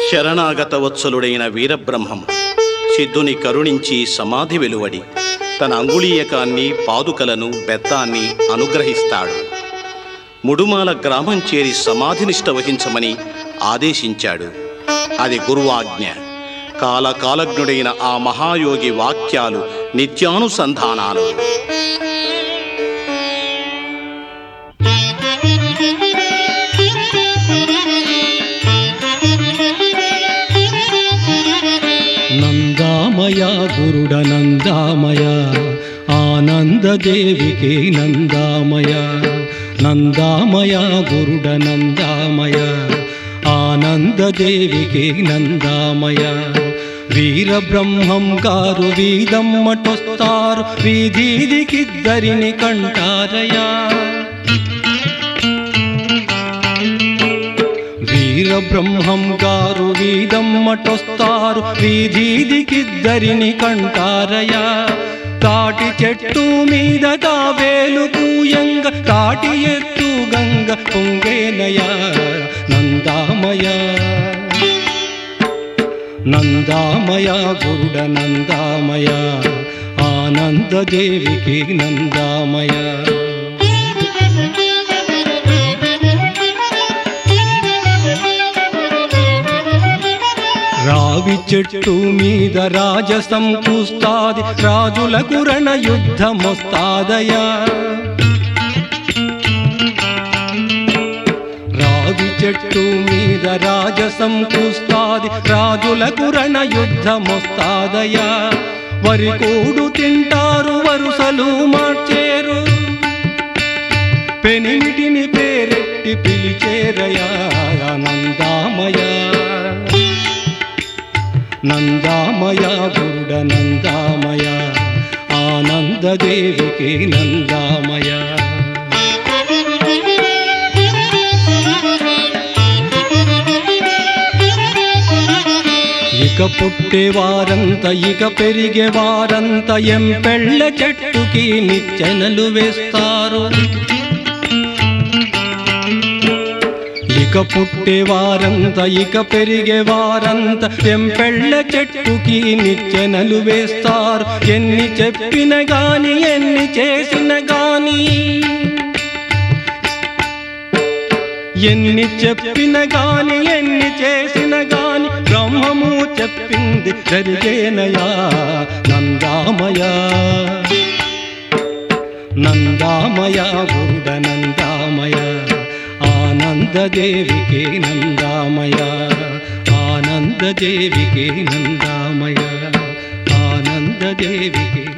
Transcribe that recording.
శరణాగత వత్సలుడైన వీరబ్రహ్మం సిద్ధుని కరుణించి సమాధి వెలువడి తన అంగుళీయకాన్ని పాదుకలను బెత్తాన్ని అనుగ్రహిస్తాడు ముడుమాల గ్రామం చేరి సమాధినిష్ట వహించమని ఆదేశించాడు అది గురువాజ్ఞ కాలకాలజ్ఞుడైన ఆ మహాయోగి వాక్యాలు నిత్యానుసంధానాలు నందామయ గురుడ నందామయ ఆనందదేవికి నందామయ నందామయ గురుడ నందామయ ఆనందదేవికి నందామయ వీరబ్రహ్మం గారు వీదమ్మటొస్తారు వీధీదికిద్దరిని కంటారయా వీరబ్రహ్మం గారు వీదమ్మటొస్తారు వీధీదికిద్దరిని కంటారయా తాటి చెట్టు మీద తావేలు పూయంగ తాటి ఎత్తు గంగ పొంగేనయా నందామయ నందామయ గురుడ నందామయ ఆనందదేవికి నందామయ రావి చెట్టు మీద రాజసం కూస్తాది రాజులకు రణ యుద్ధమొస్తాదయా రావి చెట్టు మీద రాజసం కూస్తాది రాజులకు రణ యుద్ధమొస్తాదయా వరి కూడు తింటారు వరుసలు మార్చేరు పెనిమిటిని పేరెట్టి పిలిచేరయా నందామయ నందామయ గురుడ నందామయ ఆనందదేవికి నందామయ ఇక పుట్టేవారంత ఇక పెరిగేవారంత ఎంపెళ్ళ చెట్టుకి నిచ్చెనలు వేస్తారు ఇక పుట్టేవారంత ఇక పెరిగేవారంత ఎంపెళ్ళ చెట్టుకి నిచ్చెనలు వేస్తారు ఎన్ని చెప్పిన గాని ఎన్ని చేసిన గాని ఎన్ని చెప్పిన గాని ఎన్ని చేసిన గాని బ్రహ్మము చెప్పింది జరిగేనయా నందామయ నందామయ గురుడ నందామయ ఆనందదేవికి నందామయ ఆనందదేవికి నందామయ ఆనందదేవికి